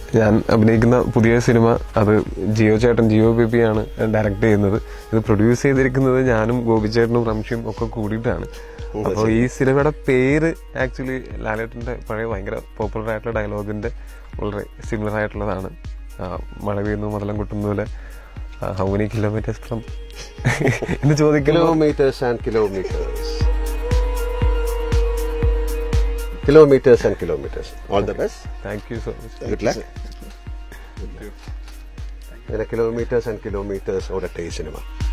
ഞാൻ അഭിനയിക്കുന്ന പുതിയ സിനിമ അത് ജിയോ ചേട്ടൻ ജിയോ ബേബിയാണ് ഡയറക്ട് ചെയ്യുന്നത് ഇത് പ്രൊഡ്യൂസ് ചെയ്തിരിക്കുന്നത് ഞാനും ഗോപിച്ചേട്ടനും റംഷിയും ഒക്കെ കൂടിയിട്ടാണ് അപ്പോൾ ഈ സിനിമയുടെ പേര് ആക്ച്വലി ലാലേട്ടന്റെ പഴയ ഭയങ്കര പോപ്പുലർ ആയിട്ടുള്ള ഡയലോഗിന്റെ വളരെ സിമിലർ ആയിട്ടുള്ളതാണ് ആ, മഴ പെയ്യുന്നു മുതലം കുട്ടുന്നതുപോലെ ഹൗ മെനി കിലോമീറ്റേഴ്സ് ഫ്രം എന്ന് ചോദിക്കുമ്പോൾ kilometres and kilometres kilometres and kilometres all the best thank you so much good luck അങ്ങനെ കിലോമീറ്റേഴ്സ് ആൻഡ് കിലോമീറ്റേഴ്സ് ഓടട്ടെ ഈ സിനിമ